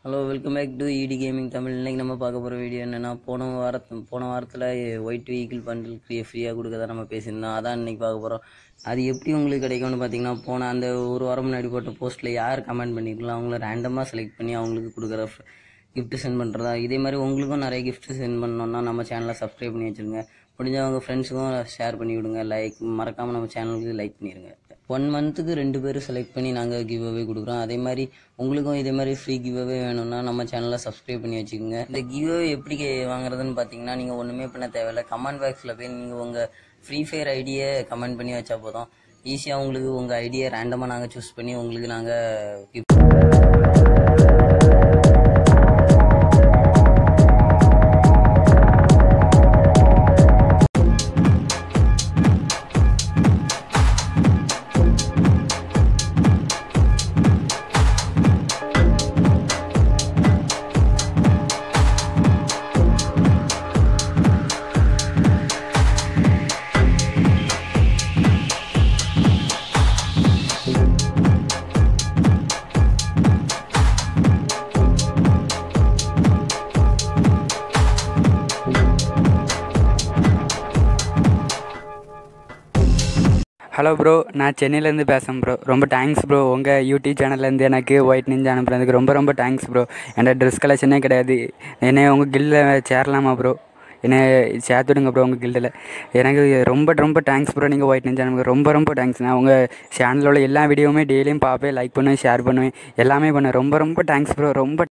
hello welcome back to ID gaming Tamil இன்னைக்கு நம்ம பார்க்க போகிற வீடியோ என்னென்னா போன வாரத்து போன வாரத்தில் ஒயிட் வெஹிக்கிள் பண்டில் ஃப்ரீ ஃப்ரீயாக கொடுக்கறதா நம்ம பேசியிருந்தோம் அதான் இன்னைக்கு பார்க்க போகிறோம் அது எப்படி உங்களுக்கு கிடைக்கும்னு பார்த்தீங்கன்னா போன அந்த ஒரு வாரம் முன்னாடி போட்ட போஸ்ட்டில் யார் கமெண்ட் பண்ணிருக்கலாம் அவங்கள ரேண்டமாக செலக்ட் பண்ணி அவங்களுக்கு கொடுக்குற gift சென்ட் பண்ணுறதா இதே மாதிரி உங்களுக்கும் நிறைய gift சென்ட் பண்ணோம்னா நம்ம சேனலை சப்ஸ்கிரைப் பண்ணி வச்சுருங்க முடிஞ்சவங்க ஃப்ரெண்ட்ஸுக்கும் ஷேர் பண்ணி விடுங்க லைக் மறக்காமல் நம்ம சேனலுக்கு லைக் பண்ணிடுங்க ஒன் மந்த்துக்கு ரெண்டு பேர் செலக்ட் பண்ணி நாங்கள் கிவ் அவே கொடுக்குறோம் அதே மாதிரி உங்களுக்கும் இதே மாதிரி ஃப்ரீ கிவ் அவே வேணும்னா நம்ம சேனலை சப்ஸ்கிரைப் பண்ணி வச்சுக்கோங்க இந்த கிவ் அவே எப்படி கே- வாங்குறதுன்னு பார்த்தீங்கன்னா நீங்கள் ஒன்றுமே பண்ண தேவையில்ல கமெண்ட் பாக்ஸில் போய் நீங்கள் உங்கள் ஃப்ரீ ஃபயர் ஐடியை கமெண்ட் பண்ணி வச்சா போதும் ஈஸியாக உங்களுக்கு உங்கள் ஐடியை ரேண்டமாக நாங்கள் சூஸ் பண்ணி உங்களுக்கு நாங்கள் கிஃப்ட் ஹலோ ப்ரோ நான் சென்னையிலேருந்து பேசுகிறேன் ப்ரோ ரொம்ப தேங்க்ஸ் ப்ரோ உங்கள் யூடியூப் சேனல்லேருந்து எனக்கு ஒயிட் நிஞ்சா அனுப்புறதுக்கு ரொம்ப ரொம்ப தேங்க்ஸ் ப்ரோ என்கிட்ட ட்ரெஸ் கலெக்ஷனே கிடையாது என்னை உங்கள் கில்டில் சேரலாமா ப்ரோ என்னை சேர்த்துடுங்க ப்ரோ உங்கள் கில்டில் எனக்கு ரொம்ப ரொம்ப தேங்க்ஸ் ப்ரோ நீங்கள் ஒயிட் நிஞ்சா அனுப்புங்க ரொம்ப ரொம்ப தேங்க்ஸ் நான் உங்கள் சேனலில் உள்ள எல்லா வீடியோவுமே டெய்லியும் பார்ப்பேன் லைக் பண்ணுவேன் ஷேர் பண்ணுவேன் எல்லாமே பண்ணுவேன் ரொம்ப ரொம்ப தேங்க்ஸ் ப்ரோ ரொம்ப